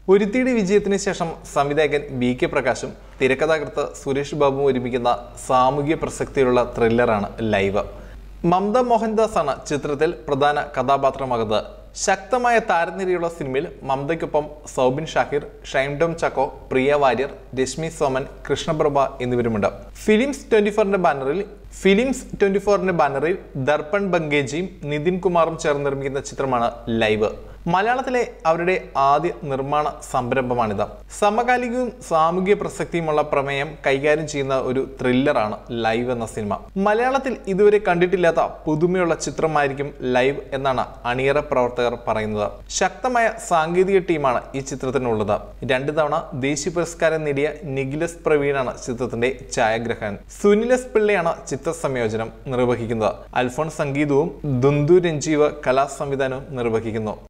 ഒരുത്തിയുടെ വിജയത്തിന് ശേഷം സംവിധായകൻ ബി കെ പ്രകാശും തിരക്കഥാകൃത്ത് സുരേഷ് ബാബുവും ഒരുമിക്കുന്ന സാമൂഹ്യ പ്രസക്തിയുള്ള ത്രില്ലറാണ് ലൈവ് മമത മോഹൻദാസ് ആണ് ചിത്രത്തിൽ പ്രധാന കഥാപാത്രമാകുന്നത് ശക്തമായ താരനിരയുള്ള സിനിമയിൽ മമതയ്ക്കൊപ്പം സൗബിൻ ഷാഹിർ ഷൈം ടോം ചക്കോ പ്രിയ വാര്യർ രശ്മി സോമൻ കൃഷ്ണപ്രഭ എന്നിവരുമുണ്ട് ഫിലിംസ് ട്വന്റി ഫോറിന്റെ ബാനറിൽ ഫിലിംസ് ട്വന്റി ഫോറിന്റെ ബാനറിൽ ദർപ്പൺ ബംഗേജിയും നിതിൻ കുമാറും ചേർന്ന് നിർമ്മിക്കുന്ന ചിത്രമാണ് ലൈവ് മലയാളത്തിലെ അവരുടെ ആദ്യ നിർമ്മാണ സംരംഭമാണിത് സമകാലികവും സാമൂഹിക പ്രസക്തിയുമുള്ള പ്രമേയം കൈകാര്യം ചെയ്യുന്ന ഒരു ത്രില്ലറാണ് ലൈവ് എന്ന സിനിമ മലയാളത്തിൽ ഇതുവരെ കണ്ടിട്ടില്ലാത്ത പുതുമയുള്ള ചിത്രമായിരിക്കും ലൈവ് എന്നാണ് അണിയറ പ്രവർത്തകർ പറയുന്നത് ശക്തമായ സാങ്കേതിക ടീമാണ് ഈ ചിത്രത്തിനുള്ളത് രണ്ടു തവണ ദേശീയ പുരസ്കാരം നേടിയ നിഖിലസ് പ്രവീണാണ് ചിത്രത്തിന്റെ ഛായാഗ്രഹകൻ സുനിലസ് പിള്ളയാണ് ചിത്ര സംയോജനം നിർവഹിക്കുന്നത് അൽഫോൺ സംഗീതവും ദുന്ദു രഞ്ജീവ് കലാ സംവിധാനവും നിർവഹിക്കുന്നു